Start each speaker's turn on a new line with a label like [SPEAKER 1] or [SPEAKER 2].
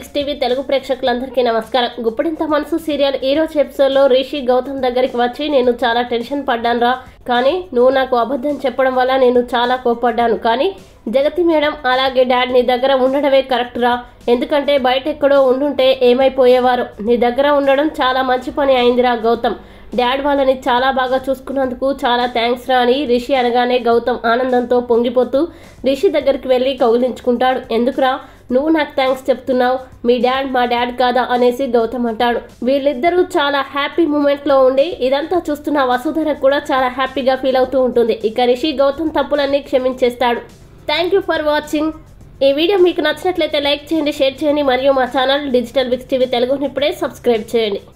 [SPEAKER 1] Vicks TV Telugu ప్రేక్షకులందరికీ నమస్కారం గుప్పడింత మనసు సీరియల్ ఈ రోజు ఎపిసోడ్లో రిషి గౌతమ్ దగ్గరికి వచ్చి నేను చాలా టెన్షన్ పడ్డాను రా కానీ నువ్వు నాకు అబద్ధం చెప్పడం వల్ల నేను చాలా కోపడ్డాను కానీ జగతి మేడం అలాగే డాడ్ నీ దగ్గర ఉండడమే కరెక్ట్ రా ఎందుకంటే బయట ఎక్కడో ఉండుంటే ఏమైపోయేవారు నీ దగ్గర ఉండడం చాలా మంచి పని అయిందిరా గౌతమ్ డాడ్ వాళ్ళని చాలా బాగా చూసుకున్నందుకు చాలా థ్యాంక్స్ రా అని రిషి అనగానే గౌతమ్ ఆనందంతో పొంగిపోతూ రిషి దగ్గరికి వెళ్ళి కౌగిలించుకుంటాడు ఎందుకురా నువ్వు నాకు థ్యాంక్స్ చెప్తున్నావు మీ డాడ్ మా డాడ్ కాదా అనేసి గౌతమ్ అంటాడు వీళ్ళిద్దరూ చాలా హ్యాపీ మూమెంట్లో ఉండి ఇదంతా చూస్తున్న వసుధర కూడా చాలా హ్యాపీగా ఫీల్ అవుతూ ఉంటుంది ఇక రిషి గౌతమ్ తప్పులన్నీ క్షమించేస్తాడు థ్యాంక్ యూ ఫర్ వాచింగ్ ఈ వీడియో మీకు నచ్చినట్లయితే లైక్ చేయండి షేర్ చేయండి మరియు మా ఛానల్ డిజిటల్ విక్స్ టీవీ తెలుగుని ఇప్పుడే సబ్స్క్రైబ్ చేయండి